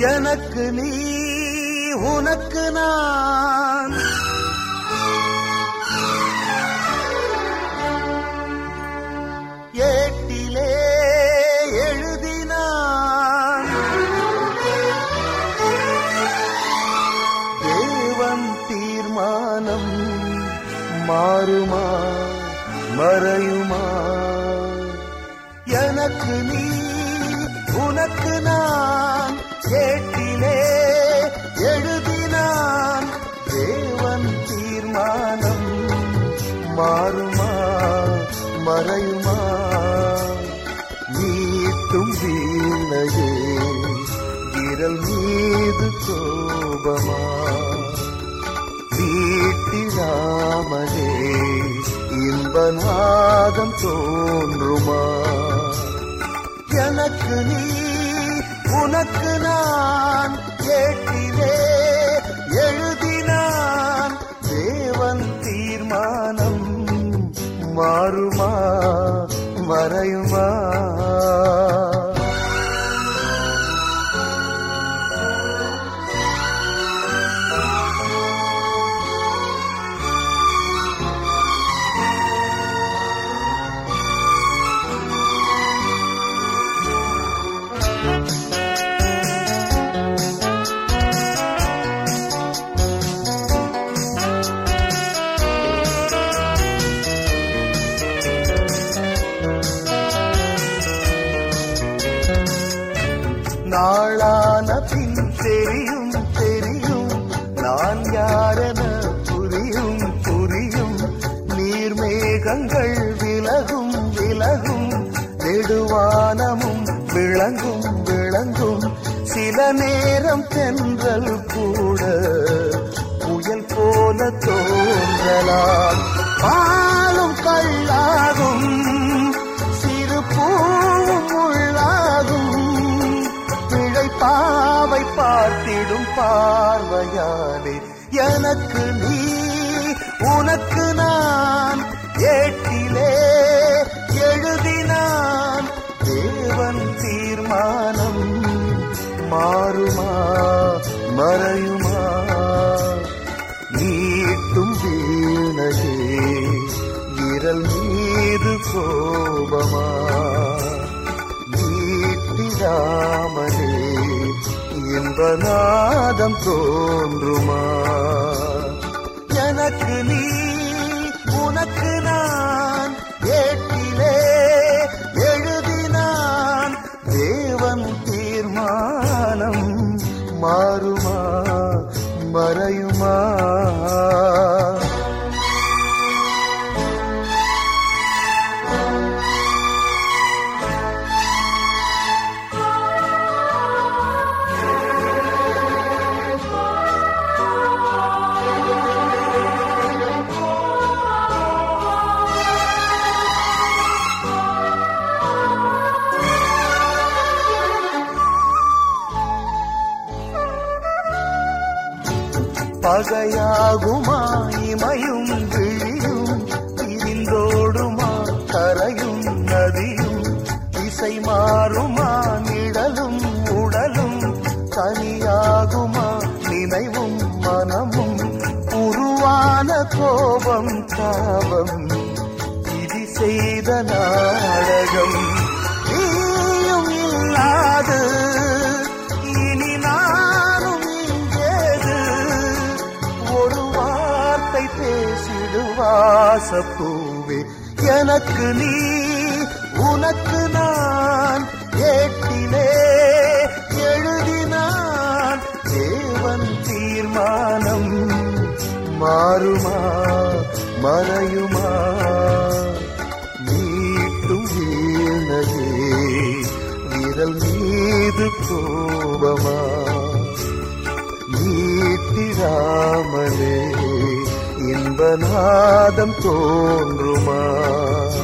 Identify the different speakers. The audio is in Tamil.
Speaker 1: எனக்கு நீ உனக்கு நான் ஏட்டிலே எழுதினான் தேவன் தீர்மானம் மாறுமா மறையுமா எனக்கு நீ உனக்கு நான் ஏட்டிலே எழுதினான் தேவன் தீர்மானம் மாறுமா மறையுமா நீட்டும் வீணையே விரல் மீது கோபமா வீட்டிடாமலே இன்பநாதம் தோன்றுமா எனக்கு நீ உனக்கு நான் கேட்டிலே எழுதினான் தேவன் தீர்மானம் மாறுமா மறையுமா நாளான பின் தெரியும் தெரியும் நான் யாரென புரியும் புரியும் நீர்மேகங்கள் விலகும் விலகும் நெடுவானமும் விளங்கும் விளங்கும் சில நேரம் தென்றல் கூட புயல் போல தோன்றலாம் பாலும் கல்லாகும் சிறு பூவும் உள்ளாகும் பிழை பாவை பார்த்திடும் பார்வையாலே எனக்கு நீ உனக்கு நான் ஏட்டிலே எழுதினான் தேவன் தீர்மானம் மாறுமா மறையுமா நீட்டும் வீணையே விரல் மீது கோபமா நீட்டிடாமலே இன்பநாதம் தோன்றுமா எனக்கு நீ உனக்கு நான் ஏட்டிலே எழுதினான் தேவன் தீர்மானம் மாறுமா மறையுமா பகையாகுமா இமையும் விழியும் பிரிந்தோடுமா கரையும் நதியும் திசை மாறுமா நிழலும் உடலும் தனியாகுமா நினைவும் மனமும் உருவான கோபம் தாபம் விதி செய்த நாடகம் நீயும் இல்லாது இனி நானும் இங்கேது ஒரு வார்த்தை பேசிடுவாசப்பூவே எனக்கு நீ உனக்கு நான் ஏட்டிலே எழுதினான் தேவன் தீர்மானம் மாறுமா மறையுமா நீட்டும் வீணையே விரல் மீது கோபமா நீட்டிடாமலே இன்பநாதம் தோன்றுமா